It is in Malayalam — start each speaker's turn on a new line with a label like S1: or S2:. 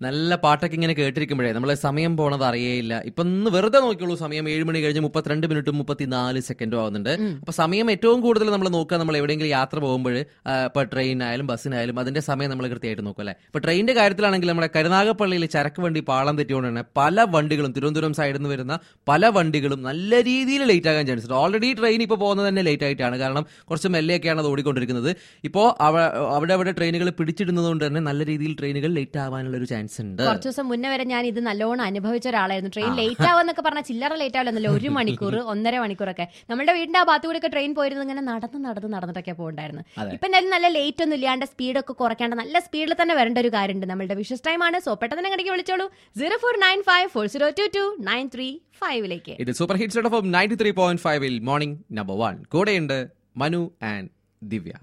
S1: നല്ല പാട്ടൊക്കെ ഇങ്ങനെ കേട്ടിരിക്കുമ്പോഴേ നമ്മളെ സമയം പോണത് അറിയേയില്ല ഇപ്പൊ ഒന്ന് വെറുതെ നോക്കിയുള്ളൂ സമയം ഏഴ് മണി കഴിഞ്ഞ് മുപ്പത്തിരണ്ട് മിനിറ്റും മുപ്പത്തിനാല് സെക്കൻഡും ആവുന്നുണ്ട് അപ്പൊ സമയം ഏറ്റവും കൂടുതൽ നമ്മൾ നോക്കുക നമ്മൾ എവിടെയെങ്കിലും യാത്ര പോകുമ്പോൾ ഇപ്പൊ ട്രെയിനായാലും ബസ്സിനായാലും അതിന്റെ സമയം നമ്മൾ കൃത്യമായിട്ട് നോക്കും അല്ലെ ഇപ്പൊ ട്രെയിനിന്റെ കാര്യത്തിലാണെങ്കിൽ നമ്മുടെ കരുനാഗപ്പള്ളിയിൽ ചരക്ക് വണ്ടി പാളം തെറ്റിയോണ്ട് തന്നെ പല വണ്ടികളും തിരുവനന്തപുരം സൈഡിൽ നിന്ന് വരുന്ന പല വണ്ടികളും നല്ല രീതിയിൽ ലേറ്റ് ആകാൻ ചാൻസ് ഉണ്ട് ഓൾറെഡി ട്രെയിൻ ഇപ്പോൾ പോകുന്നത് തന്നെ ലേറ്റ് ആയിട്ടാണ് കാരണം കുറച്ച് മെല്ലെയൊക്കെയാണ് അത് ഓടിക്കൊണ്ടിരിക്കുന്നത് ഇപ്പോൾ അവിടെ അവിടെ ട്രെയിനുകൾ പിടിച്ചിടുന്നത് കൊണ്ട് തന്നെ നല്ല രീതിയിൽ ട്രെയിനുകൾ ലേറ്റ് ആവാനുള്ള ഒരു ചാൻസ് ഉണ്ട്
S2: കുറച്ച് ദിവസം മുന്നേ വരെ ഞാൻ ഇത് നല്ലോണം അനുഭവിച്ച ഒരാളായിരുന്നു ട്രെയിൻ ലേറ്റ് ആവാന്നൊക്കെ പറഞ്ഞാൽ ചില്ലറ ലേറ്റ് ആവില്ലെന്നല്ലോ ഒരു മണിക്കൂർ ഒന്നര മണിക്കൂറൊക്കെ നമ്മുടെ വീടിന്റെ ആ ഭാഗത്തു കൂടെ ട്രെയിൻ പോയിരുന്നത് ഇങ്ങനെ നടന്ന് നടന്ന് നടന്നിട്ടൊക്കെ പോകണ്ടായിരുന്നു
S1: അതെ.
S2: ഇപ്പൊ എന്തായാലും നല്ല ലേറ്റ് ഒന്നും ഇല്ലാണ്ട് സ്പീഡൊക്കെ കുറയ്ക്കാണ്ട് നല്ല സ്പീഡിൽ തന്നെ വരേണ്ട ഒരു കാര്യമുണ്ട് നമ്മുടെ വിഷസ് ടൈം ആണ് സോ പെട്ടെന്ന് ഇങ്ങോട്ടേക്ക് വിളിച്ചോളൂ zero four nine five four zero two two nine three ഫൈവിലേക്ക്
S1: ഇത് super hits of ninety three point ഫൈവിൽ മോർണിംഗ് നമ്പർ വൺ കൂടെയുണ്ട് മനു ആൻഡ് ദിവ്യ